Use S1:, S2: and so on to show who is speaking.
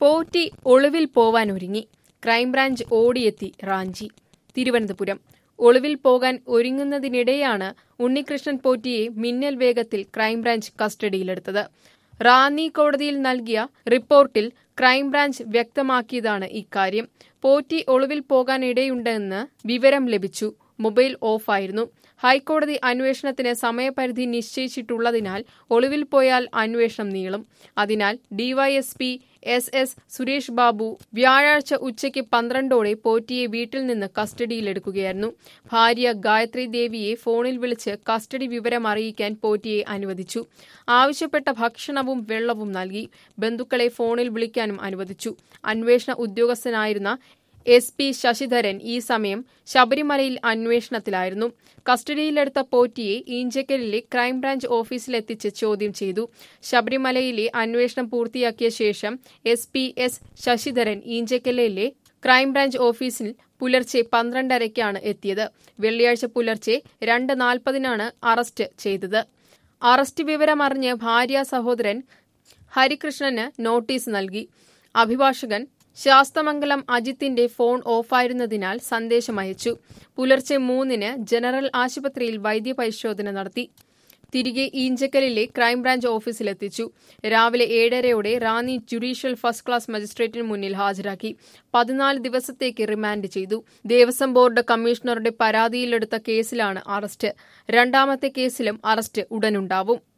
S1: പോറ്റി ഒളിവിൽ പോവാൻ ഒരുങ്ങി ക്രൈംബ്രാഞ്ച് ഓടിയെത്തി റാഞ്ചി തിരുവനന്തപുരം ഒളിവിൽ പോകാൻ ഒരുങ്ങുന്നതിനിടെയാണ് ഉണ്ണികൃഷ്ണൻ പോറ്റിയെ മിന്നൽ വേഗത്തിൽ ക്രൈംബ്രാഞ്ച് കസ്റ്റഡിയിലെടുത്തത് റാന്നി കോടതിയിൽ നൽകിയ റിപ്പോർട്ടിൽ ക്രൈംബ്രാഞ്ച് വ്യക്തമാക്കിയതാണ് ഇക്കാര്യം പോറ്റി ഒളിവിൽ പോകാനിടയുണ്ടെന്ന് വിവരം ലഭിച്ചു മൊബൈൽ ഓഫായിരുന്നു ഹൈക്കോടതി അന്വേഷണത്തിന് സമയപരിധി നിശ്ചയിച്ചിട്ടുള്ളതിനാൽ ഒളിവിൽ പോയാൽ അന്വേഷണം നീളും അതിനാൽ D Y S P S S Suresh Babu വ്യാഴാഴ്ച ഉച്ചയ്ക്ക് പന്ത്രണ്ടോടെ പോറ്റിയെ വീട്ടിൽ നിന്ന് കസ്റ്റഡിയിലെടുക്കുകയായിരുന്നു ഭാര്യ ഗായത്രി ദേവിയെ ഫോണിൽ വിളിച്ച് കസ്റ്റഡി വിവരം അറിയിക്കാൻ പോറ്റിയെ അനുവദിച്ചു ആവശ്യപ്പെട്ട ഭക്ഷണവും വെള്ളവും നൽകി ബന്ധുക്കളെ ഫോണിൽ വിളിക്കാനും അനുവദിച്ചു അന്വേഷണ ഉദ്യോഗസ്ഥനായിരുന്ന എസ് പി ശശിധരൻ ഈ സമയം ശബരിമലയിൽ അന്വേഷണത്തിലായിരുന്നു കസ്റ്റഡിയിലെടുത്ത പോറ്റിയെ ഈഞ്ചക്കലിലെ ക്രൈംബ്രാഞ്ച് ഓഫീസിലെത്തിച്ച് ചോദ്യം ചെയ്തു ശബരിമലയിലെ അന്വേഷണം പൂർത്തിയാക്കിയ ശേഷം എസ് പി എസ് ശശിധരൻ ഈഞ്ചക്കലിലെ ക്രൈംബ്രാഞ്ച് ഓഫീസിൽ പുലർച്ചെ പന്ത്രണ്ടരയ്ക്കാണ് എത്തിയത് വെള്ളിയാഴ്ച പുലർച്ചെ രണ്ട് നാൽപ്പതിനാണ് അറസ്റ്റ് ചെയ്തത് അറസ്റ്റ് വിവരമറിഞ്ഞ് ഭാര്യ സഹോദരൻ ഹരികൃഷ്ണന് നോട്ടീസ് നൽകി അഭിഭാഷകൻ ശാസ്തമംഗലം അജിത്തിന്റെ ഫോൺ ഓഫായിരുന്നതിനാൽ സന്ദേശം അയച്ചു പുലർച്ചെ മൂന്നിന് ജനറൽ ആശുപത്രിയിൽ വൈദ്യപരിശോധന നടത്തി തിരികെ ഈഞ്ചക്കലിലെ ക്രൈംബ്രാഞ്ച് ഓഫീസിലെത്തിച്ചു രാവിലെ ഏഴരയോടെ റാന്നി ജുഡീഷ്യൽ ഫസ്റ്റ് ക്ലാസ് മജിസ്ട്രേറ്റിന് മുന്നിൽ ഹാജരാക്കി പതിനാല് ദിവസത്തേക്ക് റിമാൻഡ് ചെയ്തു ദേവസ്വം ബോർഡ് കമ്മീഷണറുടെ പരാതിയിലെടുത്ത കേസിലാണ് അറസ്റ്റ് രണ്ടാമത്തെ കേസിലും അറസ്റ്റ് ഉടനുണ്ടാവും